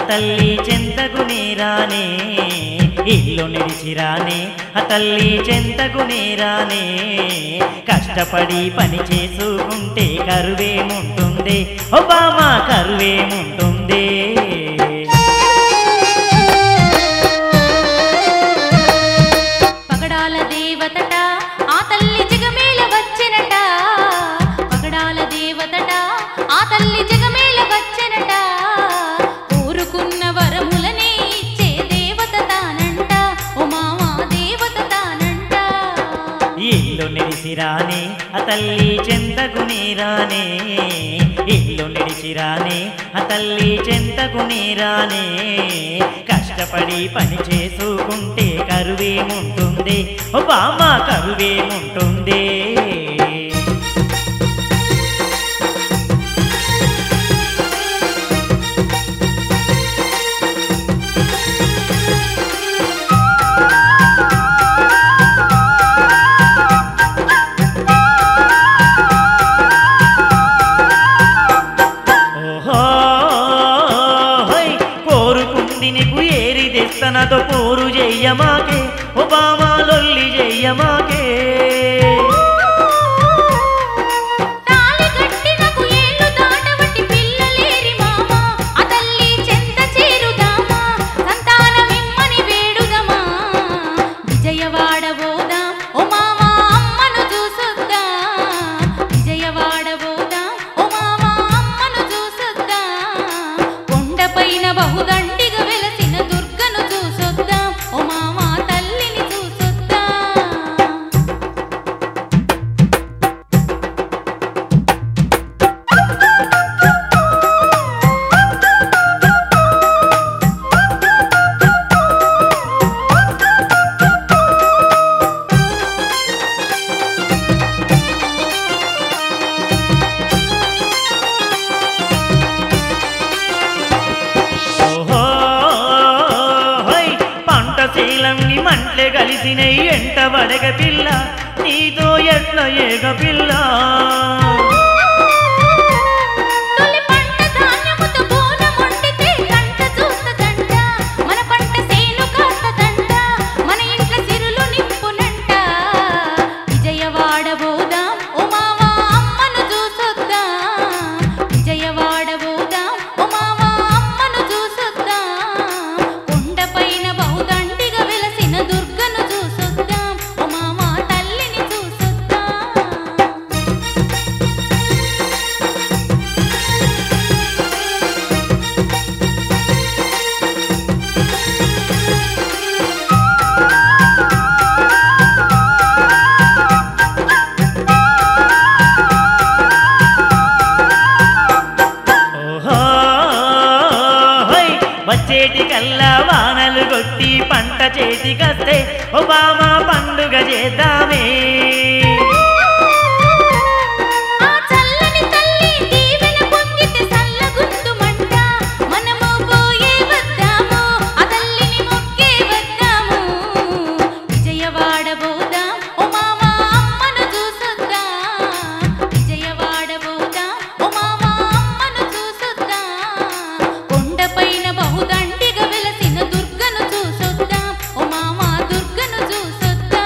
ఆ తల్లి చెంతకు నేరానే ఇల్లు నిడిచిరానే ఆ తల్లి చెంతకు నేరానే కష్టపడి పని చేసుకుంటే కరువేముంటుంది ఓ బామా కరువేముంటుంది పగడాల దేవతట ఆ తల్లి జగమేల వచ్చెనట పగడాల దేవతట ఆ తల్లి జగమేల వచ్చెనట కోరుకున్న వరములనే ఇచ్చే దేవత తానంట ఓ మామా దేవత తానంట ఇల్లు నిడిచిరానే ఆ తల్లి చెంతకు నేరానే ఇల్లు నిడిచిరానే ఆ తల్లి చెంతకు నేరానే కష్టపడి పని చేసుకుంటే కరువేముంటుంది ఓ బామ్మ కరువేముంటుంది ఓహో హోయ్, కోరుకుంది నీకు ఏరి తెస్తనతో పోరు చెయ్యమాకే ఒబామా లొల్లి చెయ్యమాకే తాళి కట్టినకు ఏళ్ళు దాటబట్టి పిల్లలేరి మామ ఆ తల్లి చెంత చేరుదామా సంతానమిమ్మని వేడుదమా విజయవాడబోదాం ఓ మామ అమ్మను చూసొద్దాం విజయవాడబోదాం ఓ మామ అమ్మను చూసొద్దాం కొండపైన బహుదండిగా వెలసిన దుర్గను చూసొద్దాం ఓ మామ తల్లిని చూసొద్దాం ఓహో హోయ్, పంట శీలంగి మంటె కలిసినై ఎంట వడగ పిల్ల నీతో ఎట్ల ఏగ పిల్ల తొలి పంట ధాన్యముతో బోనముండితే కంట చూస్తదంట మన పంట సేను కాస్తదంట మన ఇంట్ల సిరులు నింపునంట విజయవాడబోదాం ఓ మావా అమ్మను చూసొద్దాం విజయవాడబోదాం ఓ మావా అమ్మను చూసొద్దాం కొండపైన బహుదండిగా వెలసిన దుర్గను చూసొద్దాం ఓ మావా తల్లిని చూసొద్దాం ఓహో హోయ్, వచ్చేటి కల్లా వానలు కొట్టి పంట చేతికస్తే ఒబామా పండుగ చేద్దామే ఆ చల్లని తల్లి దీవెన పొంగితే చల్లగుందుమంట మనము పోయే వద్దాము ఆ తల్లిని మొక్కే వద్దాము విజయవాడబోదాం ఓ మామా అమ్మను చూసొద్దాం విజయవాడబోదాం ఓ మామా అమ్మను చూసొద్దాం కొండపైన బహుదండిగా వెలసిన దుర్గను చూసొద్దాం ఓ మామా దుర్గను చూసొద్దాం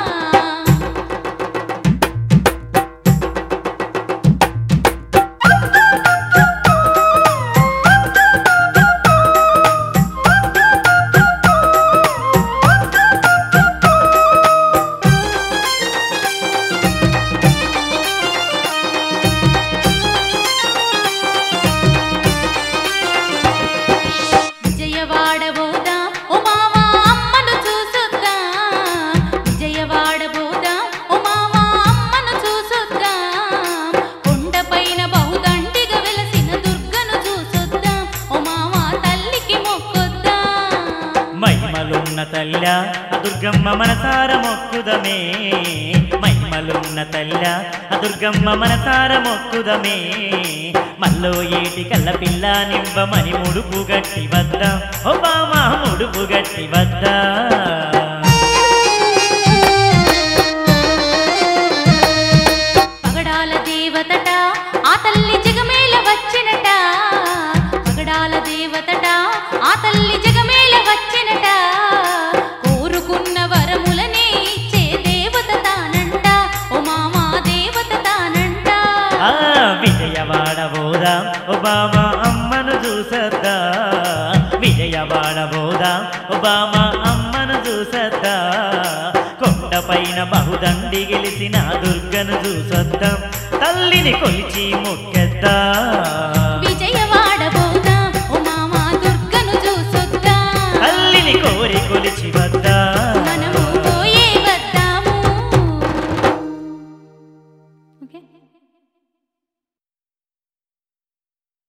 విజయవాడబోదాం ఓ మామా అమ్మను చూసొద్దాం విజయవాడబోదాం ఓ మామా అమ్మను చూసొద్దాం కొండపైన బహుదండిగా వెలసిన దుర్గను చూసొద్దాం ఓ మామా తల్లికి మొక్కొద్దాం మహిమలున్న తల్లి ఆ దుర్గమ్మ మనసార మొక్కుదమే మహిమలున్న తల్లి ఆ దుర్గమ్మ మనసార మొక్కుదమే మల్లో ఏటి కల్ల పిల్ల నింబమని ముడుపు గట్టి వద్దా ఓ బామా ముడుపు గట్టి వద్దా పగడాల దేవతట ఆ తల్లి జగమేల వచ్చినట పగడాల దేవతట సత్యభామ అమ్మను చూసొద్దా కొండపైన బహుదండి గెలిచిన దుర్గను చూసొద్దాం తల్లిని కొలిచి మొక్కెద్దా